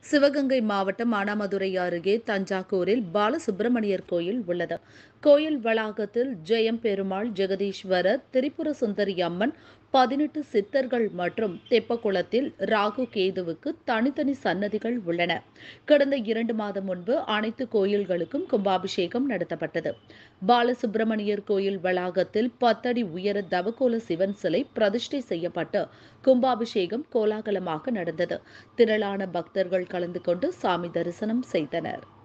சிவகங்கை மாவட்டம் மானாமதுரை அருகே தஞ்சாவூரில் பாலசுப்பிரமணியர் கோயில் உள்ளது கோயில் வளாகத்தில் ஜெயம் பெருமாள் ஜெகதீஸ்வரர் திரிபுர சுந்தரி அம்மன் பதினெட்டு சித்தர்கள் மற்றும் தெப்பக்குளத்தில் ராகு கேதுவுக்கு தனித்தனி சன்னதிகள் உள்ளன கடந்த இரண்டு மாதம் முன்பு அனைத்து கோயில்களுக்கும் கும்பாபிஷேகம் நடத்தப்பட்டது பாலசுப்பிரமணியர் கோயில் வளாகத்தில் பத்தடி உயர தவக்கோல சிவன் சிலை பிரதிஷ்டை செய்யப்பட்டு கும்பாபிஷேகம் கோலாகலமாக நடந்தது திரளான பக்தர்கள் கலந்து கொண்டு சாமி தரிசனம் செய்தனர்